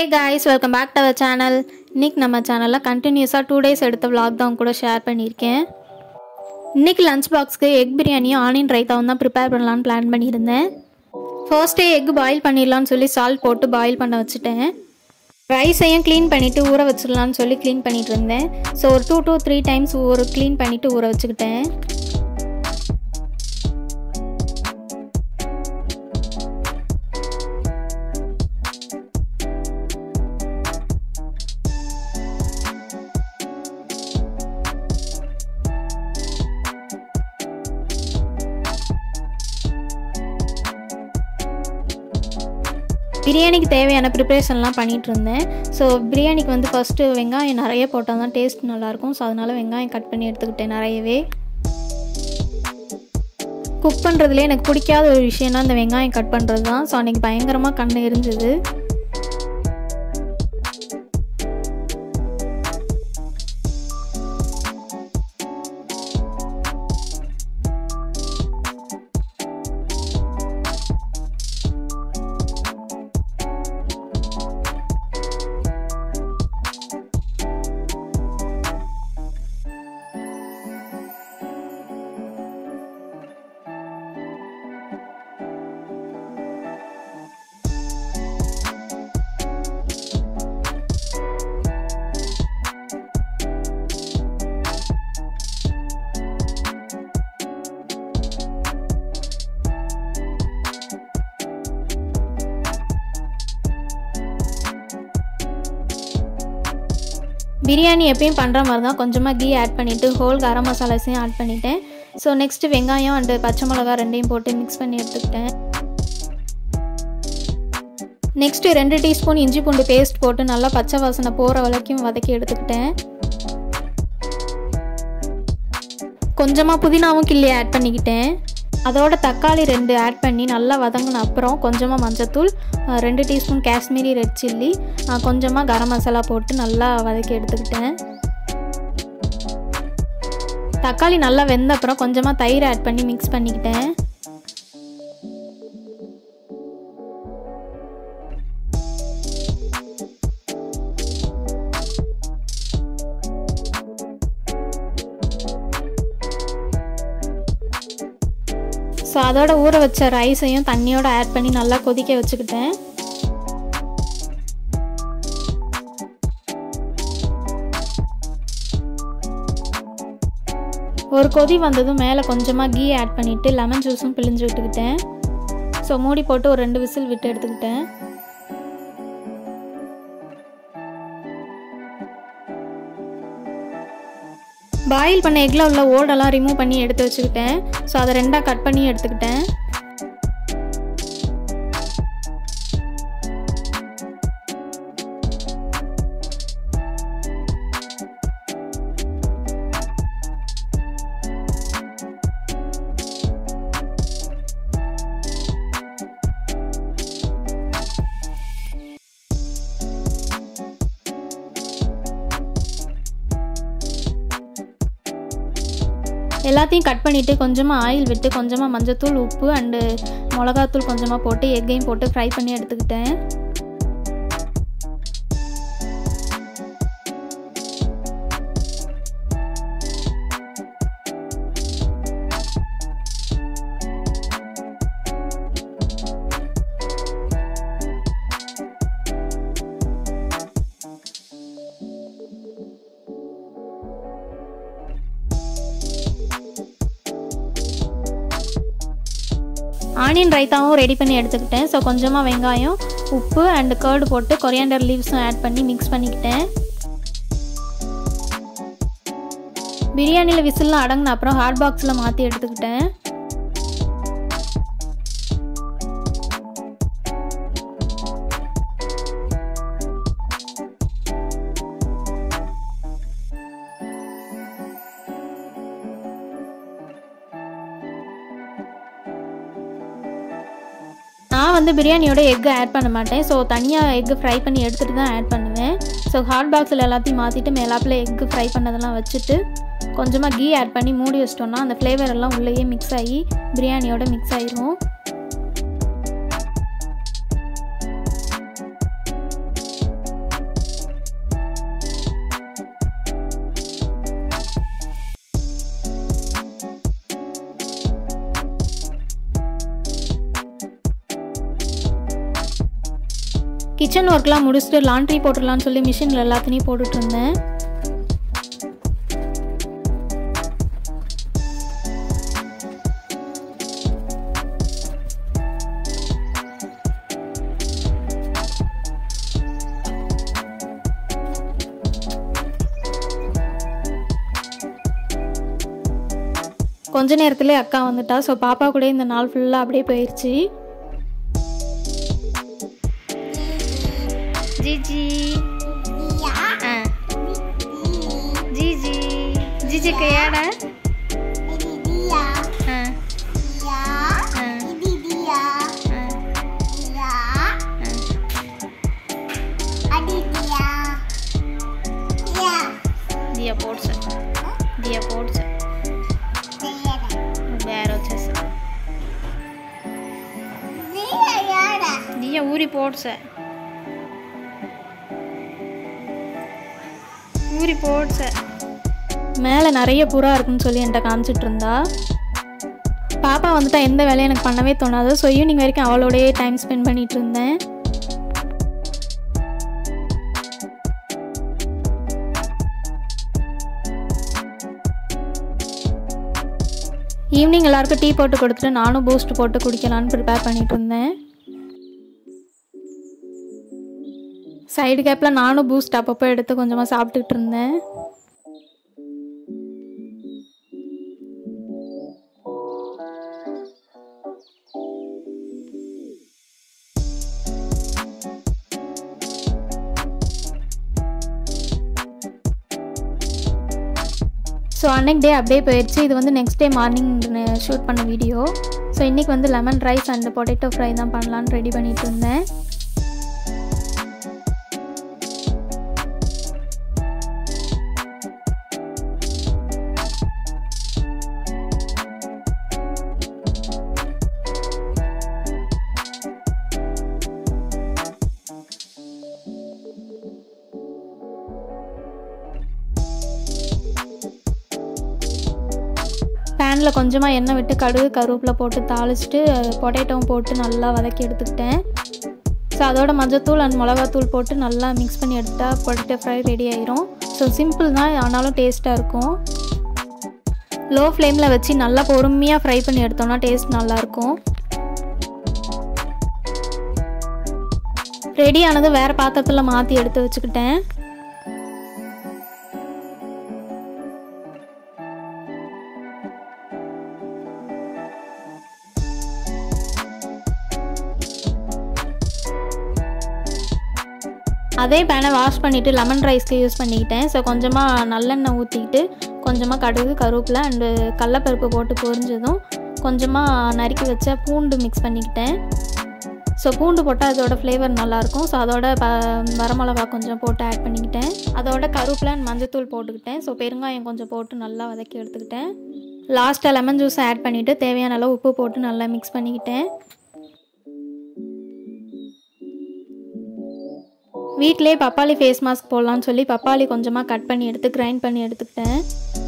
guys welcome back to our channel இன்னைக்கு நம்ம சேனலில் கண்டினியூஸாக டூ டேஸ் எடுத்த vlog தான் உங்க கூட ஷேர் பண்ணியிருக்கேன் இன்னைக்கு லஞ்ச் பாக்ஸ்க்கு எக் பிரியாணியும் ஆனியன் ரைத்தாவும் தான் ப்ரிப்பேர் பண்ணலான்னு பிளான் பண்ணியிருந்தேன் ஃபர்ஸ்டே எக் பாயில் பண்ணிடலான்னு சொல்லி சால்ட் போட்டு பாயில் பண்ண வச்சுட்டேன் ரைஸையும் க்ளீன் பண்ணிவிட்டு ஊற வச்சிடலான்னு சொல்லி க்ளீன் பண்ணிட்டு இருந்தேன் ஸோ ஒரு டூ டூ த்ரீ டைம்ஸ் ஒரு க்ளீன் பண்ணிவிட்டு ஊற வச்சுக்கிட்டேன் பிரியாணிக்கு தேவையான ப்ரிப்ரேஷன்லாம் பண்ணிகிட்டு இருந்தேன் ஸோ பிரியாணிக்கு வந்து ஃபஸ்ட்டு வெங்காயம் நிறைய போட்டால் தான் டேஸ்ட் நல்லாயிருக்கும் ஸோ அதனால் வெங்காயம் கட் பண்ணி எடுத்துக்கிட்டேன் நிறையவே குக் பண்ணுறதுலே எனக்கு பிடிக்காத ஒரு விஷயம்னா இந்த வெங்காயம் கட் பண்ணுறது தான் ஸோ அன்றைக்கி பயங்கரமாக கண் எரிஞ்சுது பிரியாணி எப்பயும் பண்ணுற மாதிரி தான் கொஞ்சமாக கீ ஆட் பண்ணிவிட்டு ஹோல் கரம் மசாலாஸையும் ஆட் பண்ணிட்டேன் ஸோ நெக்ஸ்ட்டு வெங்காயம் அண்டு பச்சை மிளகா ரெண்டையும் போட்டு மிக்ஸ் பண்ணி எடுத்துக்கிட்டேன் நெக்ஸ்ட்டு ரெண்டு டீஸ்பூன் இஞ்சி பூண்டு பேஸ்ட் போட்டு நல்லா பச்சை வாசனை போகிற வரைக்கும் வதக்கி எடுத்துக்கிட்டேன் கொஞ்சமாக புதினாவும் கிள்ளி ஆட் பண்ணிக்கிட்டேன் அதோட தக்காளி ரெண்டு ஆட் பண்ணி நல்லா வதங்கின அப்புறம் கொஞ்சமாக மஞ்சத்தூள் அஹ், ரெண்டு teaspoon Kashmiri red chilli ah, கொஞ்சமாக கரம் மசாலா போட்டு நல்லா வதக்கி எடுத்துக்கிட்டேன் தக்காளி நல்லா வெந்த அப்புறம் கொஞ்சமாக தயிர் ஆட் பண்ணி மிக்ஸ் பண்ணிக்கிட்டேன் ஸோ அதோட ஊற வச்ச ரைஸையும் தண்ணியோட ஆட் பண்ணி நல்லா கொதிக்க வச்சுக்கிட்டேன் ஒரு கொதி வந்ததும் மேலே கொஞ்சமாக கீ ஆட் பண்ணிவிட்டு லெமன் ஜூஸும் பிழிஞ்சு விட்டுக்கிட்டேன் ஸோ மூடி போட்டு ஒரு ரெண்டு விசில் விட்டு எடுத்துக்கிட்டேன் பாயில் பண்ண எக்கில் உள்ள ஓடெல்லாம் ரிமூவ் பண்ணி எடுத்து வச்சுக்கிட்டேன் ஸோ அதை ரெண்டாக கட் பண்ணி எடுத்துக்கிட்டேன் எல்லாத்தையும் கட் பண்ணிவிட்டு கொஞ்சமாக ஆயில் விட்டு கொஞ்சமாக மஞ்சத்தூள் உப்பு அண்டு மிளகாத்தூள் கொஞ்சமாக போட்டு எக்கையும் போட்டு ஃப்ரை பண்ணி எடுத்துக்கிட்டேன் ஆனியன் ரைத்தாவும் ரெடி பண்ணி எடுத்துக்கிட்டேன் ஸோ கொஞ்சமாக வெங்காயம் உப்பு அண்டு கர்டு போட்டு கொரியாண்டர் லீவ்ஸும் ஆட் பண்ணி மிக்ஸ் பண்ணிக்கிட்டேன் பிரியாணியில் விசில்லாம் அடங்கின அப்புறம் ஹாட் பாக்ஸில் மாற்றி எடுத்துக்கிட்டேன் நான் வந்து பிரியாணியோட எக்கு ஆட் பண்ண மாட்டேன் ஸோ தனியாக எக்கு ஃப்ரை பண்ணி எடுத்துகிட்டு தான் ஆட் பண்ணுவேன் ஸோ ஹாட் பாக்ஸில் எல்லாத்தையும் மாற்றிட்டு மேலாப்பில் எக்கு ஃப்ரை பண்ணதெல்லாம் வச்சுட்டு கொஞ்சமாக கீ ஆட் பண்ணி மூடி வச்சிட்டோம்னா அந்த ஃப்ளேவர் எல்லாம் உள்ளேயே மிக்ஸ் ஆகி பிரியாணியோட மிக்ஸ் ஆயிரும் கிச்சன் ஒர்க்லாம் முடிச்சுட்டு லாண்ட்ரி போட்டுடலான்னு சொல்லி மிஷினில் எல்லாத்தையும் போட்டுட்டு இருந்தேன் கொஞ்ச நேரத்துலேயே அக்கா வந்துட்டா ஸோ பாப்பா கூட இந்த நாள் ஃபுல்லாக அப்படியே போயிடுச்சு ஜிஜி ஆ ஜிஜி ஜிஜி கையாட ஆ ஆ దియా పోడ్స్ దియా పోడ్స్ వేరే వచ్చేసి దియా ఊరి పోడ్స్ ஊறி போட்ஸ் மேலே நிறைய புறா இருக்குன்னு சொல்லி என்கிட்ட காமிச்சிட்டு இருந்தா பாப்பா வந்துட்டா எந்த வேலையும் எனக்கு பண்ணவே தோணாது ஸோ ஈவினிங் வரைக்கும் அவளோடயே டைம் ஸ்பெண்ட் பண்ணிட்டு இருந்தேன் ஈவினிங் எல்லாருக்கும் டீ போட்டு கொடுத்துட்டு நானும் பூஸ்ட் போட்டு குடிக்கலான்னு ப்ரிப்பேர் பண்ணிட்டு இருந்தேன் சைடு கேப்பில் நானும் பூஸ்ட் அப்பப்போ எடுத்து கொஞ்சமாக சாப்பிட்டுட்டு இருந்தேன் ஸோ அன்னைக்கு டே அப்படியே போயிடுச்சு இது வந்து நெக்ஸ்ட் டே மார்னிங் ஷூட் பண்ண வீடியோ ஸோ இன்றைக்கி வந்து lemon rice and potato fry தான் பண்ணலான்னு ரெடி பண்ணிட்டு இருந்தேன் பேனில் கொஞ்சமாக எண்ணெய் விட்டு கடுகு கருவேப்பிலை போட்டு தாளிச்சிட்டு பொட்டேட்டோவும் போட்டு நல்லா வதக்கி எடுத்துக்கிட்டேன் ஸோ அதோட மஞ்சத்தூள் அண்ட் மிளகாத்தூள் போட்டு நல்லா மிக்ஸ் பண்ணி எடுத்தால் பொட்டேட்டோ ஃப்ரை ரெடி ஆயிரும் ஸோ சிம்பிள் தான் ஆனாலும் டேஸ்ட்டாக இருக்கும் லோ ஃப்ளேமில் வச்சு நல்லா பொறுமையாக ஃப்ரை பண்ணி எடுத்தோம்னா டேஸ்ட் நல்லாயிருக்கும் ரெடி ஆனது வேறு பாத்திரத்தில் மாற்றி எடுத்து வச்சுக்கிட்டேன் அதே பேனை வாஷ் பண்ணிவிட்டு லெமன் ரைஸ்க்கு யூஸ் பண்ணிக்கிட்டேன் ஸோ கொஞ்சமாக நல்லெண்ணெய் ஊற்றிக்கிட்டு கொஞ்சமாக கடுகு கருவேப்பிலை அண்டு கடலப்பருப்பு போட்டு பொரிஞ்சதும் கொஞ்சமாக நறுக்கி வச்ச பூண்டு மிக்ஸ் பண்ணிக்கிட்டேன் ஸோ பூண்டு போட்டால் அதோட ஃப்ளேவர் நல்லாயிருக்கும் ஸோ அதோட ப வரமிளகா கொஞ்சம் போட்டு ஆட் பண்ணிக்கிட்டேன் அதோட கருவேப்பிலை அண்ட் மஞ்சத்தூள் போட்டுக்கிட்டேன் ஸோ பெருங்காயம் கொஞ்சம் போட்டு நல்லா வதக்கி எடுத்துக்கிட்டேன் லாஸ்ட்டாக லெமன் ஜூஸை ஆட் பண்ணிவிட்டு தேவையான அளவு உப்பு போட்டு நல்லா மிக்ஸ் பண்ணிக்கிட்டேன் வீட்டிலே பப்பாளி ஃபேஸ் மாஸ்க் போடலான்னு சொல்லி பப்பாளி கொஞ்சமாக கட் பண்ணி எடுத்து கிரைண்ட் பண்ணி எடுத்துக்கிட்டேன்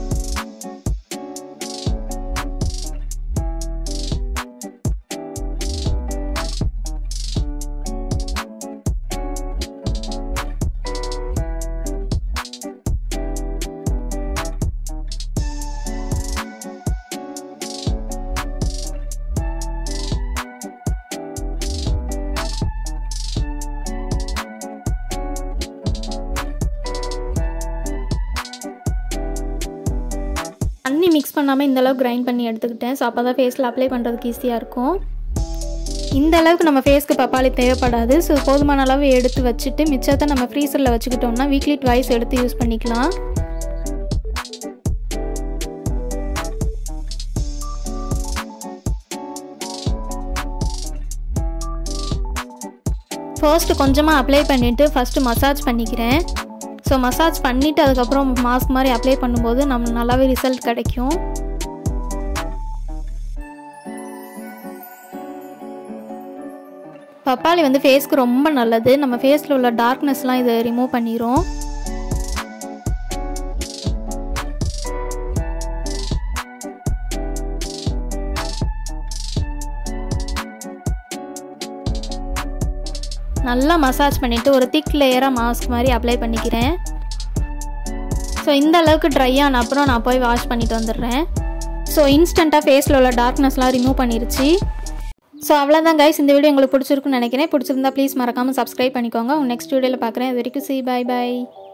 தண்ணி மிக்ஸ் பண்ணாமல் இந்த அளவுக்கு கிரைண்ட் பண்ணி எடுத்துக்கிட்டேன் ஸோ அப்போ தான் ஃபேஸில் அப்ளை பண்ணுறதுக்கு ஈஸியாக இருக்கும் இந்த அளவுக்கு நம்ம ஃபேஸ்க்கு பப்பாளி தேவைப்படாது ஸோ போதுமான அளவு எடுத்து வச்சுட்டு மிச்சத்தை நம்ம ஃப்ரீசரில் வச்சுக்கிட்டோம்னா வீக்லி ட்வைஸ் எடுத்து யூஸ் பண்ணிக்கலாம் ஃபர்ஸ்ட்டு கொஞ்சமாக அப்ளை பண்ணிவிட்டு ஃபஸ்ட்டு மசாஜ் பண்ணிக்கிறேன் ஸோ மசாஜ் பண்ணிவிட்டு அதுக்கப்புறம் மாஸ்க் மாதிரி அப்ளை பண்ணும்போது நம்ம நல்லாவே ரிசல்ட் கிடைக்கும் பப்பாளி வந்து ஃபேஸ்க்கு ரொம்ப நல்லது நம்ம ஃபேஸில் உள்ள டார்க்னஸ்லாம் இதை ரிமூவ் பண்ணிடும் நல்லா மசாஜ் பண்ணிவிட்டு ஒரு திக் லேயராக மாஸ்க் மாதிரி அப்ளை பண்ணிக்கிறேன் ஸோ இந்த அளவுக்கு ட்ரை ஆன அப்புறம் நான் போய் வாஷ் பண்ணிட்டு வந்துடுறேன் ஸோ இன்ஸ்டண்ட்டாக ஃபேஸில் உள்ள டார்க்னஸ்லாம் ரிமூவ் பண்ணிருச்சு ஸோ அவ்வளோதான் கைஸ் இந்த வீடியோ உங்களுக்கு பிடிச்சிருக்குன்னு நினைக்கிறேன் பிடிச்சிருந்தா ப்ளீஸ் மறக்காமல் சப்ஸ்கிரைப் பண்ணிக்கோங்க நெக்ஸ்ட் வீடியோவில் பார்க்குறேன் இது வரைக்கும் சி பை பை